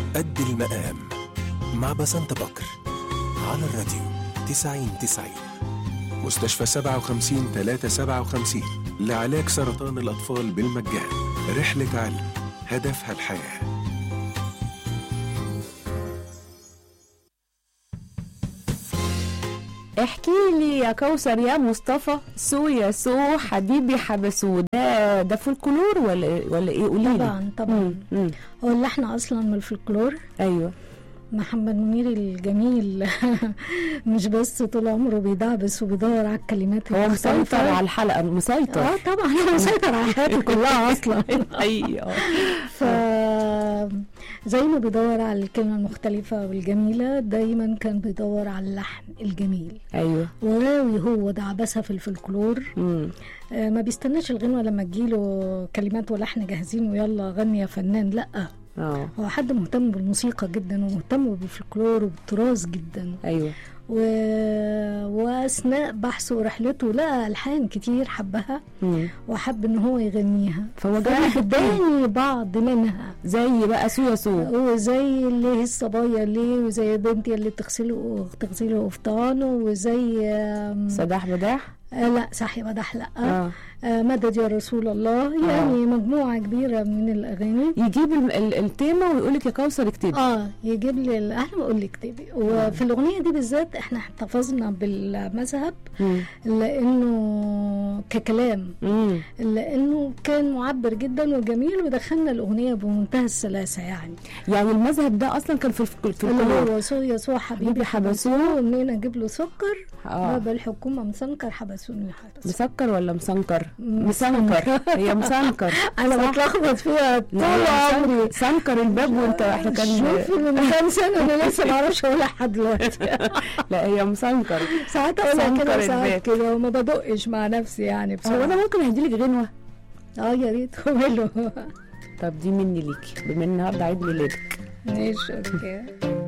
قد المقام مع بسنت بكر على الراديو 90 90 مستشفى 57 357 لعلاج سرطان الأطفال بالمجان رحلة علم هدفها الحياه احكي لي يا كوثر يا مصطفى سو يا سو حبيبي حبسوه ده ده فولكلور ولا ولا ايه قولي لي طبعا طبعا مم. هو اللحن اصلا من الفلكلور ايوه محمد منير الجميل مش بس طول عمره بيدعبس وبيدور على الكلمات هو مسيطر المختلفة. على الحلقه مسيطر اه طبعا هو مسيطر على حياته كلها اصلا حقيقي اه ف زي ما بيدور على الكلمه المختلفه والجميله دايما كان بيدور على اللحن الجميل ايوه وراوي هو دعبسه في الفلكلور مم. آه، ما بيستناش الغنوه لما تجيله كلمات ولحن جاهزين ويلا غني يا فنان لا اه هو حد مهتم بالموسيقى جدا ومهتم بالفلكلور وبالتراث جدا ايوه و... واثناء بحثه ورحلته لقى الحان كتير حبها مم. وحب ان هو يغنيها فهو جاي فاداني بعض منها زي بقى سو يا سو وزي اللي هي الصبايا ليه وزي بنتي اللي تغسله تغسله قفطانه وزي آم، سداح بداح آه لا صحي مدح لا اه آه مدد يا رسول الله يعني مجموعه كبيره من الاغاني يجيب ال- ال- التيمه ويقول لك يا كوثر اكتبي اه يجيب لي ال- انا بقول لك اكتبي وفي الاغنيه دي بالذات احنا احتفظنا بالمذهب مم. لانه ككلام مم. لانه كان معبر جدا وجميل ودخلنا الاغنيه بمنتهى السلاسه يعني يعني المذهب ده اصلا كان في الف- في اللي الكلور هو سو يسوع حبيبي حبيبي حبسوه. حبسوه ومنين اجيب له سكر اه باب الحكومه مسنكر حبسوني حبس مسكر ولا مسنكر؟ مسنكر. مسنكر هي مسنكر انا صح؟ بتلخبط فيها طول لا، لا، عمري سن- سنكر الباب وانت احنا كان شوفي من كام سنه انا لسه ما اعرفش اقولها لحد دلوقتي لا هي مسنكر ساعات اقولها سنكر كده الباب. وساعات كده وما بدقش مع نفسي يعني هو بصراحه انا ممكن اهديلك غنوه اه يا ريت وماله طب دي مني ليكي بما ان النهارده عيد ميلادك ماشي اوكي